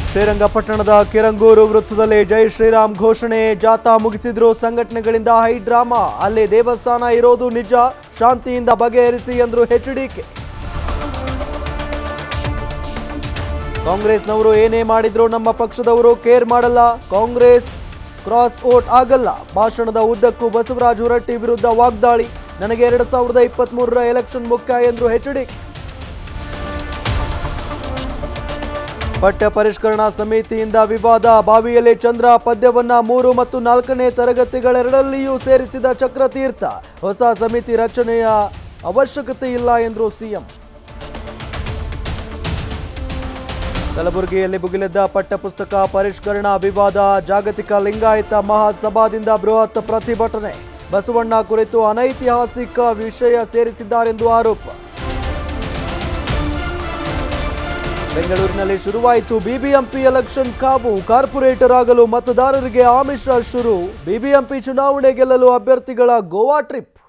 ಶ್ರೀರಂಗಪಟ್ಟಣದ ಕಿರಂಗೂರು ವೃತ್ತದಲ್ಲಿ ಜೈ ಶ್ರೀರಾಮ್ ಘೋಷಣೆ ಜಾಥಾ ಮುಗಿಸಿದ್ರು ಸಂಘಟನೆಗಳಿಂದ ಹೈ ಡ್ರಾಮಾ ಅಲ್ಲಿ ದೇವಸ್ಥಾನ ಇರೋದು ನಿಜ ಶಾಂತಿಯಿಂದ ಬಗೆಹರಿಸಿ ಎಂದ್ರು ಎಚ್ಡಿಕೆ ಕಾಂಗ್ರೆಸ್ನವರು ಏನೇ ಮಾಡಿದ್ರು ನಮ್ಮ ಪಕ್ಷದವರು ಕೇರ್ ಮಾಡಲ್ಲ ಕಾಂಗ್ರೆಸ್ ಕ್ರಾಸ್ ಓಟ್ ಆಗಲ್ಲ ಭಾಷಣದ ಉದ್ದಕ್ಕೂ ಬಸವರಾಜ ಹೊರಟ್ಟಿ ವಿರುದ್ಧ ವಾಗ್ದಾಳಿ ನನಗೆ ಎರಡ್ ಸಾವಿರದ ಇಪ್ಪತ್ತ್ ಮೂರರ ಎಲೆಕ್ಷನ್ ಮುಖ್ಯ ಎಂದ್ರು ಎಚ್ಡಿ ಪಠ್ಯ ಪರಿಷ್ಕರಣಾ ಸಮಿತಿಯಿಂದ ವಿವಾದ ಬಾವಿಯಲ್ಲಿ ಚಂದ್ರ ಪದ್ಯವನ್ನ ಮೂರು ಮತ್ತು ನಾಲ್ಕನೇ ತರಗತಿಗಳೆರಡಲ್ಲಿಯೂ ಸೇರಿಸಿದ ಚಕ್ರತೀರ್ಥ ಹೊಸ ಸಮಿತಿ ರಚನೆಯ ಅವಶ್ಯಕತೆ ಇಲ್ಲ ಎಂದ್ರು ಸಿಎಂ ಕಲಬುರಗಿಯಲ್ಲಿ ಭುಗಿಲೆದ್ದ ಪಠ್ಯಪುಸ್ತಕ ಪರಿಷ್ಕರಣಾ ವಿವಾದ ಜಾಗತಿಕ ಲಿಂಗಾಯತ ಮಹಾಸಭಾದಿಂದ ಬೃಹತ್ ಪ್ರತಿಭಟನೆ ಬಸವಣ್ಣ ಕುರಿತು ಅನೈತಿಹಾಸಿಕ ವಿಷಯ ಸೇರಿಸಿದ್ದಾರೆಂದು ಆರೋಪ ಬೆಂಗಳೂರಿನಲ್ಲಿ ಶುರುವಾಯಿತು ಬಿಬಿಎಂಪಿ ಎಲೆಕ್ಷನ್ ಕಾವು ಕಾರ್ಪೊರೇಟರ್ ಆಗಲು ಮತದಾರರಿಗೆ ಆಮಿಷ ಶುರು ಬಿಬಿಎಂಪಿ ಚುನಾವಣೆ ಗೆಲ್ಲಲು ಅಭ್ಯರ್ಥಿಗಳ ಗೋವಾ ಟ್ರಿಪ್